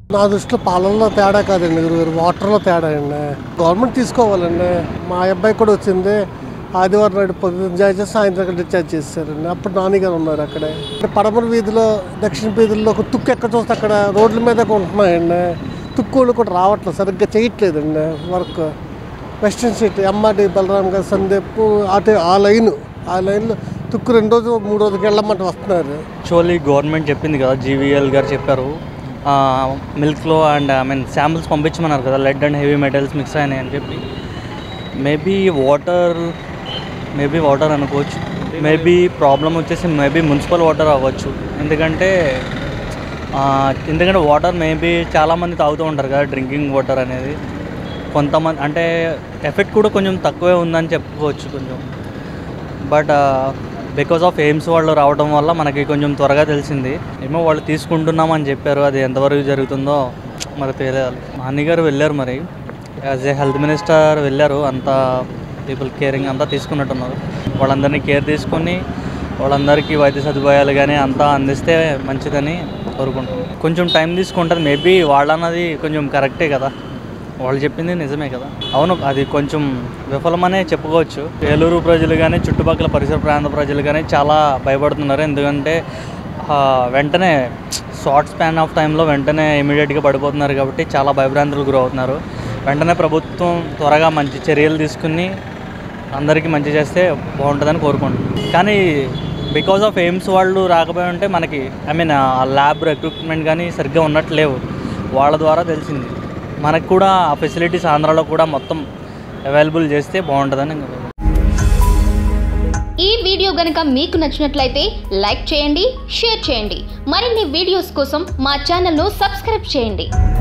నా దృష్టిలో పాలల్లో తేడా కాదండి గురుగారు వాటర్లో తేడా అండి గవర్నమెంట్ తీసుకోవాలండి మా అబ్బాయి కూడా వచ్చింది ఆదివారం నాడు పొద్దున్న జాయిన్ చేసి సాయంత్రం డిశ్చార్జ్ చేశారండి అప్పుడు నాన్నగారు ఉన్నారు అక్కడే అంటే పడమర వీధిలో దక్షిణ వీధుల్లో ఒక తుక్కు ఎక్కడ చూస్తే అక్కడ రోడ్ల మీద ఉంటున్నాయండి తుక్కులు కూడా రావట్లేదు సరిగ్గా చేయట్లేదండి work western city MRD Balaram గారు సందీప్ అటు ఆ లైన్ ఆ లైన్లో తుక్కు రెండు రోజు మూడు రోజులకి వెళ్ళమంటే వస్తున్నారు యాక్చువల్లీ గవర్నమెంట్ చెప్పింది కదా జీవీఎల్ గారు చెప్పారు మిల్క్లో అండ్ ఐ మీన్ శాంపిల్స్ పంపించమన్నారు కదా lead and heavy metals mix అయినాయి అని చెప్పి మేబీ వాటర్ మేబీ వాటర్ అనుకోవచ్చు మేబీ ప్రాబ్లం వచ్చేసి మేబీ మున్సిపల్ వాటర్ అవ్వచ్చు ఎందుకంటే ఆ, ఎందుకంటే వాటర్ మేబీ చాలామంది తాగుతూ ఉంటారు కదా డ్రింకింగ్ వాటర్ అనేది కొంతమంది అంటే ఎఫెక్ట్ కూడా కొంచెం తక్కువే ఉందని చెప్పుకోవచ్చు కొంచెం బట్ బికాస్ ఆఫ్ ఎయిమ్స్ వాళ్ళు రావడం వల్ల మనకి కొంచెం త్వరగా తెలిసింది ఏమో వాళ్ళు తీసుకుంటున్నామని చెప్పారు అది ఎంతవరకు జరుగుతుందో మరి తెలియాలి నాని గారు వెళ్ళారు మరి యాజ్ ఏ హెల్త్ మినిస్టర్ వెళ్ళారు అంతా పీపుల్ కేరింగ్ అంతా తీసుకున్నట్టున్నారు వాళ్ళందరినీ కేర్ తీసుకొని వాళ్ళందరికీ వైద్య సదుపాయాలు కానీ అంతా అందిస్తే మంచిదని కోరుకుంటున్నాం కొంచెం టైం తీసుకుంటుంది మేబీ వాళ్ళన్నది కొంచెం కరెక్టే కదా వాళ్ళు చెప్పింది నిజమే కదా అవును అది కొంచెం విఫలమనే చెప్పుకోవచ్చు ఏలూరు ప్రజలు కానీ చుట్టుపక్కల పరిసర ప్రాంత ప్రజలు కానీ చాలా భయపడుతున్నారు ఎందుకంటే ఆ, వెంటనే షార్ట్ స్పాన్ ఆఫ్ టైంలో వెంటనే ఇమీడియట్గా పడిపోతున్నారు కాబట్టి చాలా భయభ్రాంతులకు గురవుతున్నారు వెంటనే ప్రభుత్వం త్వరగా మంచి చర్యలు తీసుకుని అందరికీ మంచి చేస్తే బాగుంటుందని కోరుకుంటున్నాను కానీ బికాజ్ ఆఫ్ ఎయిమ్స్ వాళ్ళు రాకపోయి ఉంటే మనకి ఐ మీన్ ఆ ల్యాబ్ రిక్రూట్మెంట్ కానీ సరిగ్గా ఉన్నట్టు లేవు వాళ్ళ ద్వారా తెలిసింది మనకు కూడా ఆ ఫెసిలిటీస్ ఆంధ్రాలో కూడా మొత్తం అవైలబుల్ చేస్తే బాగుంటుందని కోరుకుంటున్నాను. ఈ వీడియో గనుక మీకు నచ్చినట్లయితే లైక్ చేయండి షేర్ చేయండి మరిన్ని వీడియోస్ కోసం మా ఛానల్ను సబ్స్క్రైబ్ చేయండి